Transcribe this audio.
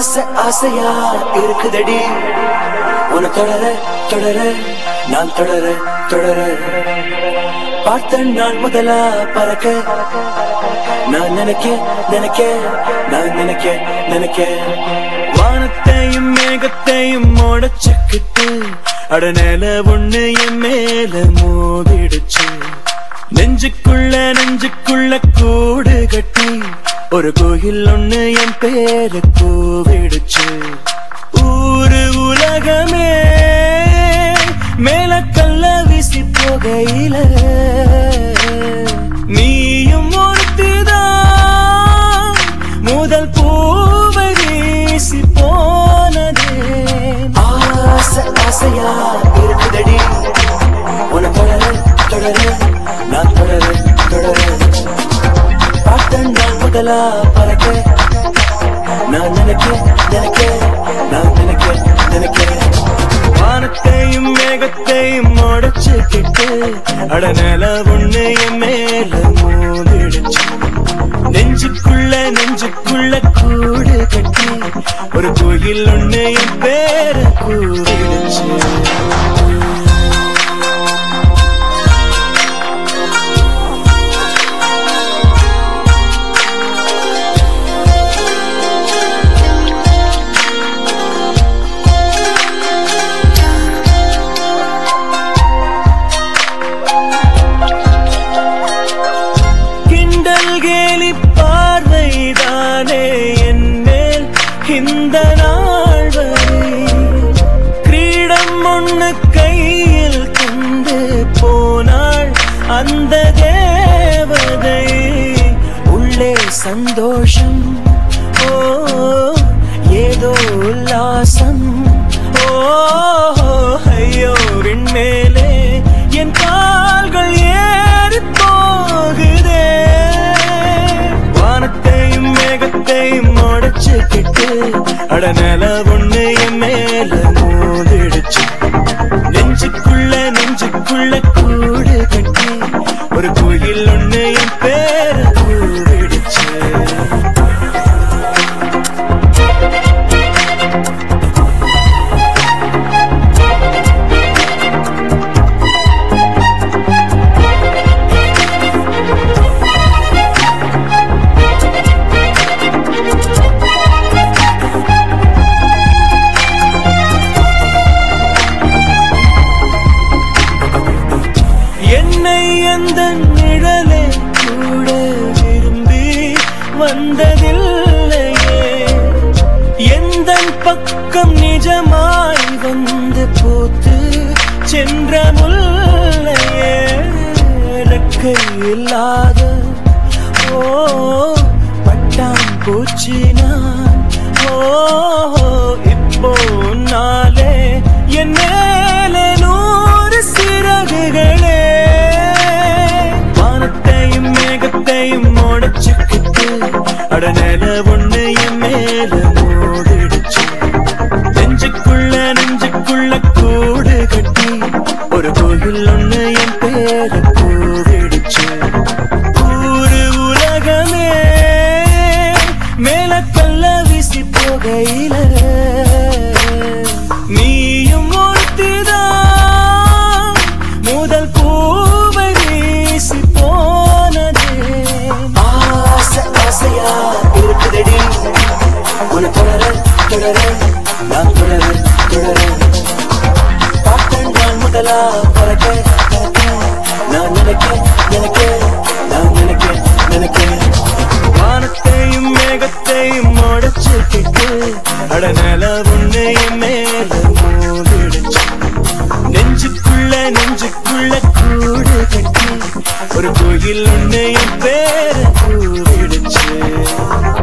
ஆசை ஆசையா இருக்குதடி உன தொடர தொடர நான் தொடர தொடர பார்த்த நாள் முதலா பறக்க நான் நினைக்க நினைக்க நான் நினைக்க நினைக்க வானத்தையும் மேகத்தையும் மோடச்சுக்கிட்டு அடநேல ஒண்ணு என் மேல மோதிடுச்சு நெஞ்சுக்குள்ள நெஞ்சுக்குள்ள கூடு கட்டி ஒரு கோயில் ஒண்ணு என் பேரு கூவிடுச்சு ஊரு உலகமே மேல கல்ல வீசி போகையில நீயும் ஒருத்திதான் முதல் பூவை வீசி போனதே ஆசை ஆசையா இருக்குதடி உன தொடர தொடர நான் தொடர தொடர பார்த்தேன் நான் முதலா பறக்க நான் நினைக்க நினைக்க நான் நினைக்க நினைக்க வானத்தையும் மேகத்தையும் உடச்சுக்கிட்டு அடநல ஒண்ணு என் மேல மோதிடுச்சு நெஞ்சுக்குள்ள நெஞ்சுக்குள்ள கூடு கட்டி ஒரு கோயில் ஒண்ணு என் பேர கூடிடுச்சு கிண்டல் கேலி பார்வைதானே என் மேல் இந்த நாள் வரை கிரீடம் ஒண்ணு கையில் கொண்டு போனாள் அந்த தேவதை உள்ளே சந்தோஷம் ஓ ஏதோ உல்லாசம் ஓ ஐயோ விண்மேலே என் கால்கள் ஏறி போகுதே வானத்தையும் மேகத்தையும் உடச்சுக்கிட்டு அடநல ஒண்ணு என் மேல மோதிடுச்சு நெஞ்சுக்குள்ள நெஞ்சுக்குள்ள கூடு கட்டி ஒரு கோயில் ஒண்ணு என் பேர கூடிடுச்சு என்னை எந்த நிழலே கூட விரும்பி வந்ததில்லையே எந்த பக்கம் நிஜமாய் வந்து பூத்து சென்ற முல்லையே ரெக்கை இல்லாத ஓ பட்டாம் பூச்சி நான் ஓ இப்போ நாளே என் மேலே நூறு சிறகுகளே வானத்தையும் மேகத்தையும் உடச்சுக்கிட்டு அடநேல ஒண்ணு என் மேல மோதிடுச்சு நெஞ்சுக்குள்ள நெஞ்சுக்குள்ள கூடு கட்டி ஒரு கோயில் ஒண்ணு என் பேர கூவிடுச்சு ஊரு உலகமே மேல கல்ல வீசி போகையில நீயும் ஒருத்திதான் முதல் பூவை வீசி போனதே ஆசை ஆசையா இருக்குதடி உன தொடர தொடர நான் தொடர தொடர பார்த்தேன் நான் முதலா பறக்க பறக்க நான் நினைக்க நினைக்க நான் நினைக்க நினைக்க வானத்தையும் மேகத்தையும் உடச்சுக்கிட்டு அடநல ஒண்ணு என் மேல மோதிடுச்சு நெஞ்சுக்குள்ள நெஞ்சுக்குள்ள கூடு கட்டி ஒரு கோயில் ஒண்ணு என் பேர கூடிடுச்சு